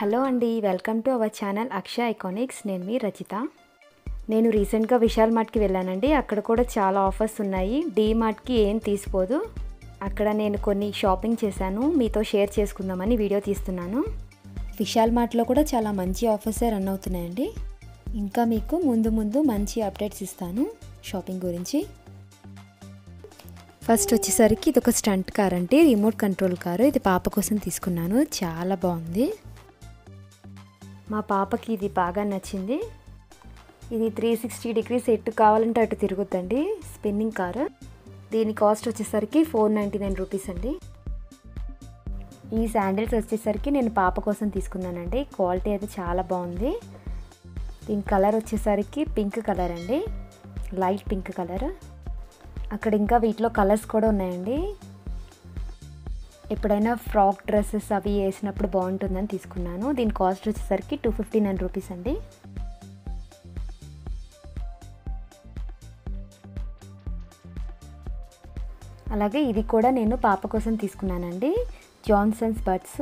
hello అండి welcome to our channel Aksha Iconics నేను మీ రచిత నేను రీసెంట్గా విశాల్ మార్ట్కి వెళ్ళానండి అక్కడ కూడా చాలా ఆఫర్స్ ఉన్నాయి డీ మార్ట్కి ఏం తీసిపోదు అక్కడ నేను కొన్ని షాపింగ్ చేశాను మీతో షేర్ చేసుకుందామని వీడియో తీస్తున్నాను విశాల్ మార్ట్లో కూడా చాలా మంచి ఆఫర్సే రన్ అవుతున్నాయండి ఇంకా మీకు ముందు ముందు మంచి అప్డేట్స్ ఇస్తాను షాపింగ్ గురించి ఫస్ట్ వచ్చేసరికి ఇది ఒక స్టంట్ కార్ అండి రిమోట్ కంట్రోల్ కారు ఇది పాప కోసం తీసుకున్నాను చాలా బాగుంది మా పాపకి ఇది బాగా నచ్చింది ఇది త్రీ సిక్స్టీ డిగ్రీస్ ఎటు కావాలంటే అటు తిరుగుద్దండి స్పిన్నింగ్ కారు దీని కాస్ట్ వచ్చేసరికి ఫోర్ నైంటీ నైన్ రూపీస్ అండి ఈ శాండిల్స్ వచ్చేసరికి నేను పాప కోసం తీసుకున్నానండి క్వాలిటీ అయితే చాలా బాగుంది దీని కలర్ వచ్చేసరికి పింక్ కలర్ అండి లైట్ పింక్ కలర్ అక్కడ ఇంకా వీటిలో కలర్స్ కూడా ఉన్నాయండి ఎప్పుడైనా ఫ్రాక్ డ్రెస్సెస్ అవి వేసినప్పుడు బాగుంటుందని తీసుకున్నాను దీని కాస్ట్ వచ్చేసరికి టూ ఫిఫ్టీ నైన్ రూపీస్ అండి అలాగే ఇది కూడా నేను పాప కోసం తీసుకున్నానండి జాన్సన్స్ బడ్స్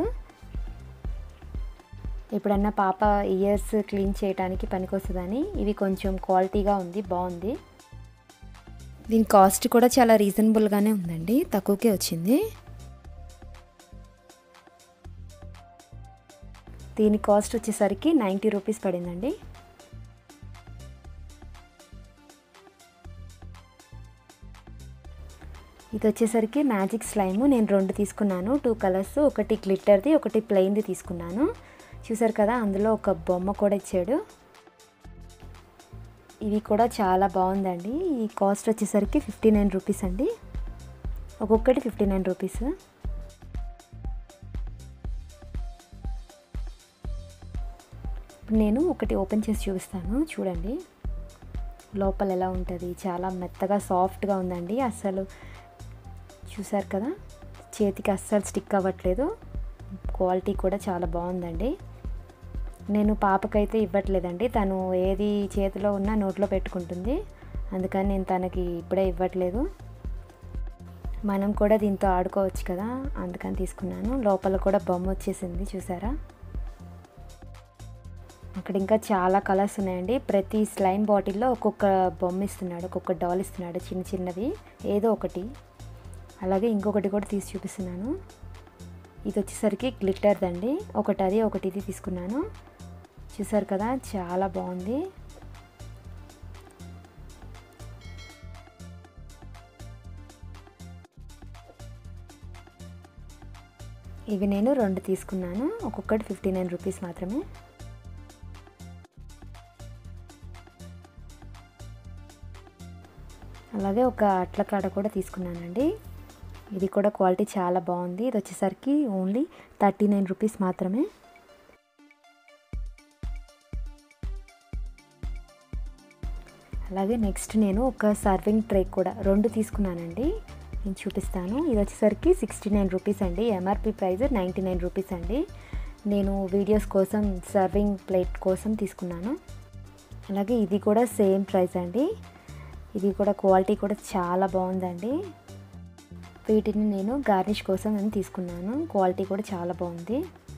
ఎప్పుడన్నా పాప ఇయర్స్ క్లీన్ చేయడానికి పనికొస్తుందని ఇవి కొంచెం క్వాలిటీగా ఉంది బాగుంది దీని కాస్ట్ కూడా చాలా రీజనబుల్గానే ఉందండి తక్కువకే వచ్చింది దీని కాస్ట్ వచ్చేసరికి నైంటీ రూపీస్ పడిందండి ఇది వచ్చేసరికి మ్యాజిక్ స్లైమ్ నేను రెండు తీసుకున్నాను టూ కలర్స్ ఒకటి గ్లిట్టర్ది ఒకటి ప్లెయిన్ది తీసుకున్నాను చూసారు కదా అందులో ఒక బొమ్మ కూడా ఇచ్చాడు ఇవి కూడా చాలా బాగుందండి ఈ కాస్ట్ వచ్చేసరికి ఫిఫ్టీ నైన్ రూపీస్ అండి ఒక్కొక్కటి ఫిఫ్టీ నైన్ రూపీస్ ఇప్పుడు నేను ఒకటి ఓపెన్ చేసి చూపిస్తాను చూడండి లోపల ఎలా ఉంటుంది చాలా మెత్తగా సాఫ్ట్గా ఉందండి అసలు చూసారు కదా చేతికి అస్సలు స్టిక్ అవ్వట్లేదు క్వాలిటీ కూడా చాలా బాగుందండి నేను పాపకైతే ఇవ్వట్లేదండి తను ఏది చేతిలో ఉన్నా నోట్లో పెట్టుకుంటుంది అందుకని నేను తనకి ఇప్పుడే ఇవ్వట్లేదు మనం కూడా దీంతో ఆడుకోవచ్చు కదా అందుకని తీసుకున్నాను లోపల కూడా బొమ్మ వచ్చేసింది చూసారా అక్కడ ఇంకా చాలా కలర్స్ ఉన్నాయండి ప్రతి స్లైమ్ బాటిల్లో ఒక్కొక్క బొమ్మ ఇస్తున్నాడు ఒక్కొక్క డాల్ ఇస్తున్నాడు చిన్న చిన్నవి ఏదో ఒకటి అలాగే ఇంకొకటి కూడా తీసి చూపిస్తున్నాను ఇది వచ్చేసరికి గ్లిట్టర్ది అండి ఒకటి అది ఒకటి ఇది తీసుకున్నాను చూసారు కదా చాలా బాగుంది ఇవి నేను రెండు తీసుకున్నాను ఒక్కొక్కటి ఫిఫ్టీ నైన్ రూపీస్ మాత్రమే అలాగే ఒక అట్ల కాడ కూడా తీసుకున్నానండి ఇది కూడా క్వాలిటీ చాలా బాగుంది ఇది వచ్చేసరికి ఓన్లీ థర్టీ నైన్ రూపీస్ మాత్రమే అలాగే నెక్స్ట్ నేను ఒక సర్వింగ్ ట్రే కూడా రెండు తీసుకున్నానండి నేను చూపిస్తాను ఇది వచ్చేసరికి సిక్స్టీ నైన్ రూపీస్ అండి MRP price ninety nine rupees అండి నేను వీడియోస్ కోసం సర్వింగ్ ప్లేట్ కోసం తీసుకున్నాను అలాగే ఇది కూడా సేమ్ ప్రైస్ అండి ఇది కూడా క్వాలిటీ కూడా చాలా బాగుందండి వీటిని నేను గార్నిష్ కోసం నేను తీసుకున్నాను క్వాలిటీ కూడా చాలా బాగుంది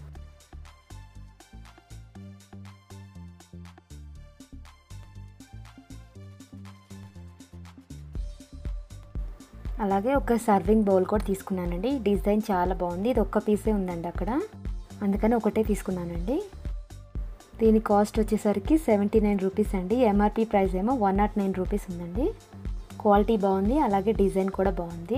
అలాగే ఒక సర్వింగ్ బౌల్ కూడా తీసుకున్నానండి డిజైన్ చాలా బాగుంది ఇది ఒక్క పీసే ఉందండి అక్కడ అందుకని ఒకటే తీసుకున్నానండి దీని కాస్ట్ వచ్చేసరికి సెవెంటీ నైన్ రూపీస్ అండి ఎంఆర్పి ప్రైస్ ఏమో వన్ నాట్ నైన్ రూపీస్ ఉందండి క్వాలిటీ బాగుంది అలాగే డిజైన్ కూడా బాగుంది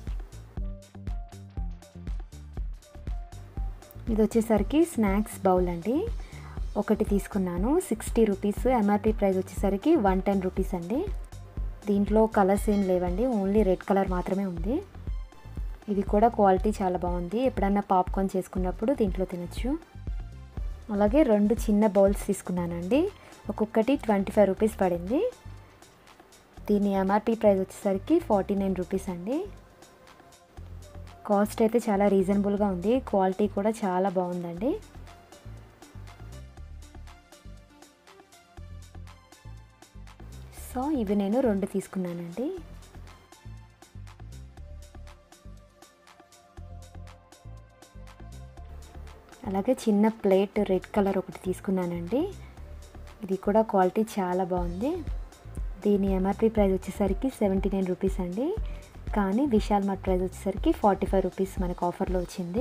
ఇది వచ్చేసరికి స్నాక్స్ బౌల్ అండి ఒకటి తీసుకున్నాను సిక్స్టీ రూపీస్ ఎంఆర్పి ప్రైస్ వచ్చేసరికి వన్ టెన్ రూపీస్ అండి దీంట్లో కలర్స్ ఏం లేవండి ఓన్లీ రెడ్ కలర్ మాత్రమే ఉంది ఇది కూడా క్వాలిటీ చాలా బాగుంది ఎప్పుడన్నా పాప్కార్న్ చేసుకున్నప్పుడు దీంట్లో తినచ్చు అలాగే రెండు చిన్న బౌల్స్ తీసుకున్నానండి ఒక్కొక్కటి ట్వంటీ ఫైవ్ రూపీస్ పడింది దీని ఎంఆర్పి ప్రైస్ వచ్చేసరికి ఫార్టీ నైన్ రూపీస్ అండి కాస్ట్ అయితే చాలా రీజనబుల్గా ఉంది క్వాలిటీ కూడా చాలా బాగుందండి సో ఇవి నేను రెండు తీసుకున్నానండి అలాగే చిన్న ప్లేట్ రెడ్ కలర్ ఒకటి తీసుకున్నానండి ఇది కూడా క్వాలిటీ చాలా బాగుంది దీని ఎంఆర్పి ప్రైస్ వచ్చేసరికి సెవెంటీ నైన్ రూపీస్ అండి కానీ విశాల్ మార్ట్ ప్రైస్ వచ్చేసరికి ఫార్టీ ఫైవ్ రూపీస్ మనకు ఆఫర్లో వచ్చింది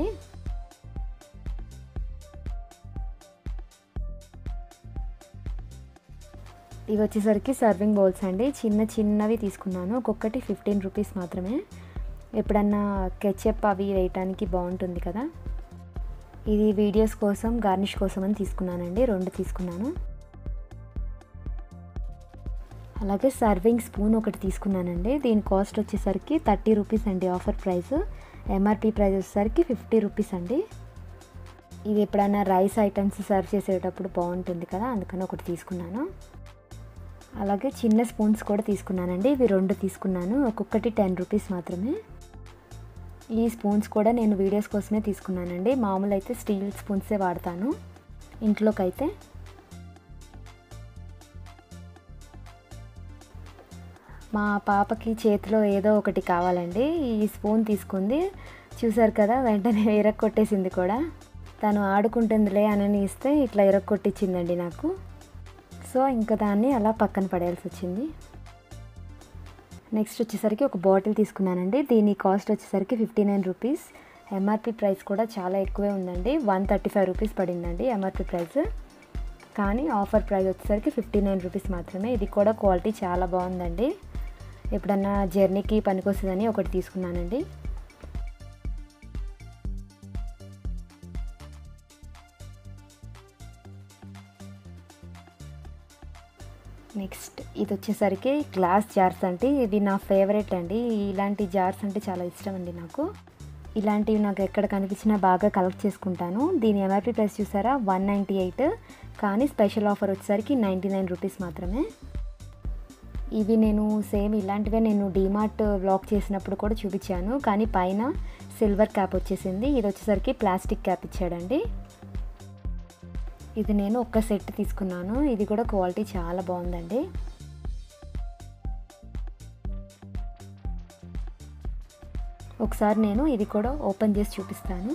ఇవి వచ్చేసరికి సర్వింగ్ బౌల్స్ అండి చిన్న చిన్నవి తీసుకున్నాను ఒక్కొక్కటి ఫిఫ్టీన్ రూపీస్ మాత్రమే ఎప్పుడన్నా కెచప్ అవి వేయటానికి బాగుంటుంది కదా ఇది వీడియోస్ కోసం గార్నిష్ కోసం అని తీసుకున్నానండి రెండు తీసుకున్నాను అలాగే సర్వింగ్ స్పూన్ ఒకటి తీసుకున్నానండి దీని కాస్ట్ వచ్చేసరికి థర్టీ రూపీస్ అండి ఆఫర్ ప్రైస్ ఎంఆర్పి ప్రైస్ వచ్చేసరికి ఫిఫ్టీ రూపీస్ అండి ఇది ఎప్పుడైనా రైస్ ఐటమ్స్ సర్వ్ చేసేటప్పుడు బాగుంటుంది కదా అందుకని ఒకటి తీసుకున్నాను అలాగే చిన్న స్పూన్స్ కూడా తీసుకున్నానండి ఇవి రెండు తీసుకున్నాను ఒక్కొక్కటి టెన్ రూపీస్ మాత్రమే ఈ స్పూన్స్ కూడా నేను వీడియోస్ కోసమే తీసుకున్నానండి మామూలు అయితే స్టీల్ స్పూన్సే వాడతాను ఇంట్లోకి అయితే మా పాపకి చేతిలో ఏదో ఒకటి కావాలండి ఈ స్పూన్ తీసుకుంది చూసారు కదా వెంటనే ఇరక్కొట్టేసింది కూడా తను ఆడుకుంటుందిలే అని ఇస్తే ఇట్లా ఇరక్కొట్టించిందండి నాకు సో ఇంకా దాన్ని అలా పక్కన పడేయాల్సి వచ్చింది నెక్స్ట్ వచ్చేసరికి ఒక బాటిల్ తీసుకున్నానండి దీని కాస్ట్ వచ్చేసరికి fifty nine rupees MRP price కూడా చాలా ఎక్కువే ఉందండి వన్ థర్టీ ఫైవ్ రూపీస్ పడిందండి ఎంఆర్పి ప్రైస్ కానీ ఆఫర్ ప్రైస్ వచ్చేసరికి ఫిఫ్టీ నైన్ రూపీస్ మాత్రమే ఇది కూడా క్వాలిటీ చాలా బాగుందండి ఎప్పుడన్నా జర్నీకి పనికొస్తుందని ఒకటి తీసుకున్నానండి నెక్స్ట్ ఇది వచ్చేసరికి గ్లాస్ జార్స్ అంటే ఇవి నా ఫేవరెట్ అండి ఇలాంటి జార్స్ అంటే చాలా ఇష్టం అండి నాకు ఇలాంటివి నాకు ఎక్కడ కనిపించినా బాగా కలెక్ట్ చేసుకుంటాను దీని ఎంఆర్పి ప్రైస్ చూసారా వన్ నైంటీ ఎయిట్ కానీ స్పెషల్ ఆఫర్ వచ్చేసరికి నైంటీ నైన్ రూపీస్ మాత్రమే ఇవి నేను సేమ్ ఇలాంటివే నేను డీమార్ట్ వ్లాగ్ చేసినప్పుడు కూడా చూపించాను కానీ పైన సిల్వర్ క్యాప్ వచ్చేసింది ఇది వచ్చేసరికి ప్లాస్టిక్ క్యాప్ ఇచ్చాడండి ఇది నేను ఒక్క సెట్ తీసుకున్నాను ఇది కూడా క్వాలిటీ చాలా బాగుందండి ఒకసారి నేను ఇది కూడా ఓపెన్ చేసి చూపిస్తాను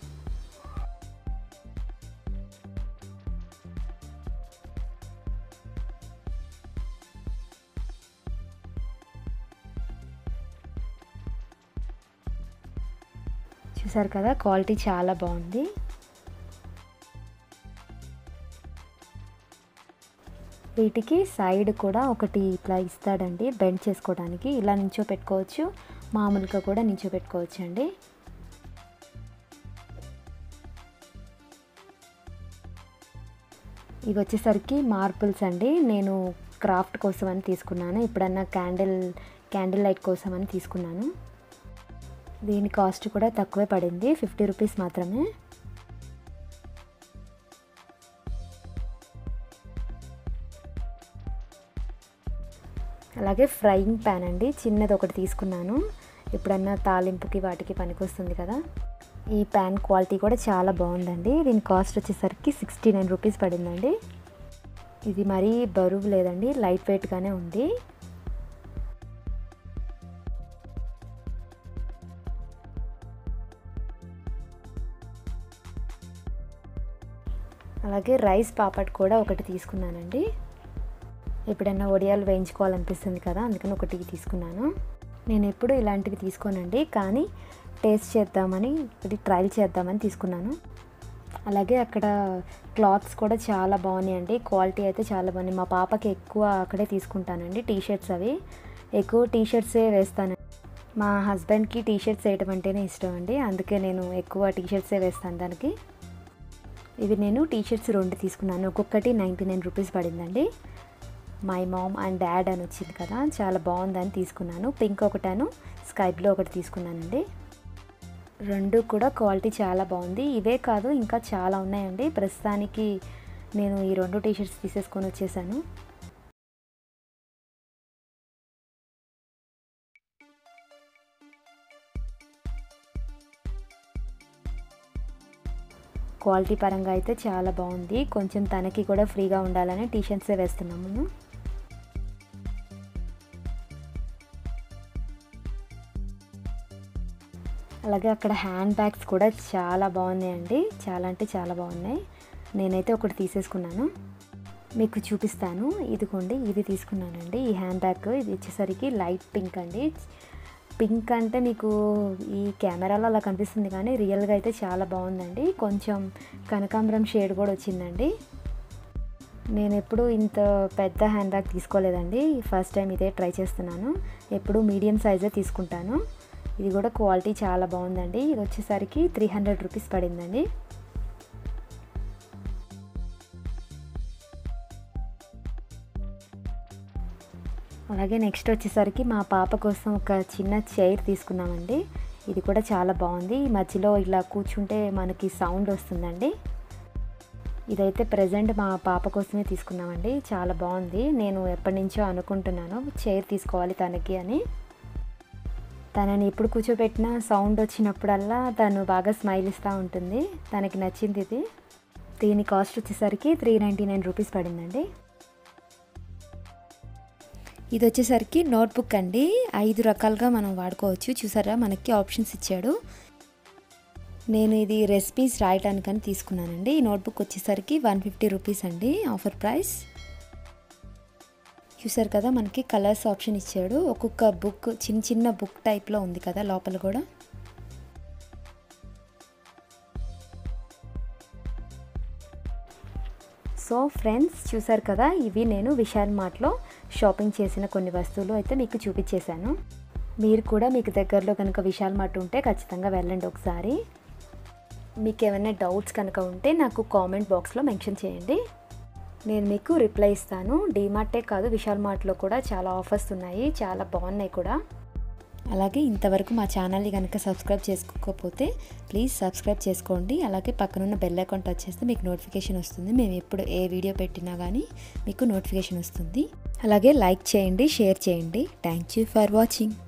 చూసారు కదా క్వాలిటీ చాలా బాగుంది వీటికి సైడ్ కూడా ఒకటి ఇట్లా ఇస్తాడండి బెండ్ చేసుకోవడానికి ఇలా నించో పెట్టుకోవచ్చు మామూలుగా కూడా నించో పెట్టుకోవచ్చు అండి ఇవి వచ్చేసరికి మార్బుల్స్ అండి నేను క్రాఫ్ట్ కోసం అని తీసుకున్నాను ఇప్పుడన్నా క్యాండిల్ క్యాండిల్ లైట్ కోసం అని తీసుకున్నాను దీని కాస్ట్ కూడా తక్కువే పడింది ఫిఫ్టీ రూపీస్ మాత్రమే అలాగే ఫ్రైయింగ్ ప్యాన్ అండి చిన్నది ఒకటి తీసుకున్నాను ఎప్పుడన్నా తాలింపుకి వాటికి పనికొస్తుంది కదా ఈ ప్యాన్ క్వాలిటీ కూడా చాలా బాగుందండి దీని కాస్ట్ వచ్చేసరికి సిక్స్టీ నైన్ రూపీస్ పడిందండి ఇది మరీ బరువు లేదండి లైట్ వెయిట్గానే ఉంది అలాగే రైస్ పాపడ్ కూడా ఒకటి తీసుకున్నానండి ఎప్పుడైనా వడియాలు వేయించుకోవాలనిపిస్తుంది కదా అందుకని ఒకటి తీసుకున్నాను నేను ఎప్పుడు ఇలాంటివి తీసుకోనండి కానీ టేస్ట్ చేద్దామని ఇది ట్రయల్ చేద్దామని తీసుకున్నాను అలాగే అక్కడ క్లాత్స్ కూడా చాలా బాగున్నాయండి క్వాలిటీ అయితే చాలా బాగున్నాయి మా పాపకి ఎక్కువ అక్కడే తీసుకుంటానండి టీ షర్ట్స్ అవి ఎక్కువ టీ షర్ట్సే వేస్తాను మా హస్బెండ్కి టీ షర్ట్స్ వేయడం అంటేనే ఇష్టం అండి అందుకే నేను ఎక్కువ టీ షర్ట్సే వేస్తాను దానికి ఇవి నేను టీ షర్ట్స్ రెండు తీసుకున్నాను ఒక్కొక్కటి నైంటీ నైన్ రూపీస్ పడిందండి మై మామ్ అండ్ డాడ్ అని వచ్చింది కదా చాలా బాగుందని తీసుకున్నాను పింక్ ఒకటాను స్కై బ్లూ ఒకటి తీసుకున్నానండి రెండు కూడా క్వాలిటీ చాలా బాగుంది ఇవే కాదు ఇంకా చాలా ఉన్నాయండి ప్రస్తుతానికి నేను ఈ రెండు టీ షర్ట్స్ తీసేసుకొని వచ్చేసాను క్వాలిటీ పరంగా అయితే చాలా బాగుంది కొంచెం తనకి కూడా ఫ్రీగా ఉండాలని టీ షర్ట్సే వేస్తున్నాము అలాగే అక్కడ హ్యాండ్ బ్యాగ్స్ కూడా చాలా బాగున్నాయండి చాలా అంటే చాలా బాగున్నాయి నేనైతే ఒకటి తీసేసుకున్నాను మీకు చూపిస్తాను ఇదిగోండి ఇది తీసుకున్నానండి ఈ హ్యాండ్ బ్యాగ్ ఇది వచ్చేసరికి లైట్ పింక్ అండి పింక్ అంటే మీకు ఈ కెమెరాలో అలా కనిపిస్తుంది కానీ రియల్గా అయితే చాలా బాగుందండి కొంచెం కనకాంబరం షేడ్ కూడా వచ్చిందండి నేను ఎప్పుడు ఇంత పెద్ద హ్యాండ్ బ్యాగ్ తీసుకోలేదండి ఫస్ట్ టైం ఇదే ట్రై చేస్తున్నాను ఎప్పుడు మీడియం సైజే తీసుకుంటాను ఇది కూడా క్వాలిటీ చాలా బాగుందండి ఇది వచ్చేసరికి త్రీ హండ్రెడ్ రూపీస్ పడిందండి అలాగే నెక్స్ట్ వచ్చేసరికి మా పాప కోసం ఒక చిన్న చైర్ తీసుకున్నామండి ఇది కూడా చాలా బాగుంది ఈ మధ్యలో ఇలా కూర్చుంటే మనకి సౌండ్ వస్తుందండి ఇదైతే ప్రజెంట్ మా పాప కోసమే తీసుకున్నామండి చాలా బాగుంది నేను ఎప్పటి నుంచో అనుకుంటున్నాను చైర్ తీసుకోవాలి తనకి అని తనని ఎప్పుడు కూర్చోబెట్టినా సౌండ్ వచ్చినప్పుడల్లా తను బాగా స్మైల్ ఇస్తూ ఉంటుంది తనకి నచ్చింది ఇది దీని కాస్ట్ వచ్చేసరికి త్రీ నైంటీ నైన్ రూపీస్ పడిందండి ఇది వచ్చేసరికి నోట్బుక్ అండి ఐదు రకాలుగా మనం వాడుకోవచ్చు చూసారా మనకి ఆప్షన్స్ ఇచ్చాడు నేను ఇది రెసిపీస్ రాయటానికని తీసుకున్నానండి ఈ నోట్బుక్ వచ్చేసరికి వన్ ఫిఫ్టీ రూపీస్ అండి ఆఫర్ ప్రైస్ చూసారు కదా మనకి కలర్స్ ఆప్షన్ ఇచ్చాడు ఒక్కొక్క బుక్ చిన్న చిన్న బుక్ టైప్లో ఉంది కదా లోపల కూడా సో ఫ్రెండ్స్ చూసారు కదా ఇవి నేను విశాల్ మార్ట్లో షాపింగ్ చేసిన కొన్ని వస్తువులు అయితే మీకు చూపించేశాను మీరు కూడా మీకు దగ్గరలో కనుక విశాల్ మార్ట్ ఉంటే ఖచ్చితంగా వెళ్ళండి ఒకసారి మీకు ఏమైనా డౌట్స్ కనుక ఉంటే నాకు కామెంట్ బాక్స్లో మెన్షన్ చేయండి నేను మీకు రిప్లై ఇస్తాను డీమార్టే కాదు విశాల్ మార్ట్లో కూడా చాలా ఆఫర్స్ ఉన్నాయి చాలా బాగున్నాయి కూడా అలాగే ఇంతవరకు మా ఛానల్ని కనుక సబ్స్క్రైబ్ చేసుకోకపోతే ప్లీజ్ సబ్స్క్రైబ్ చేసుకోండి అలాగే పక్కనున్న బెల్ అకౌంట్ టచ్ చేస్తే మీకు నోటిఫికేషన్ వస్తుంది మేము ఎప్పుడు ఏ వీడియో పెట్టినా కానీ మీకు నోటిఫికేషన్ వస్తుంది అలాగే లైక్ చేయండి షేర్ చేయండి థ్యాంక్ యూ ఫర్ వాచింగ్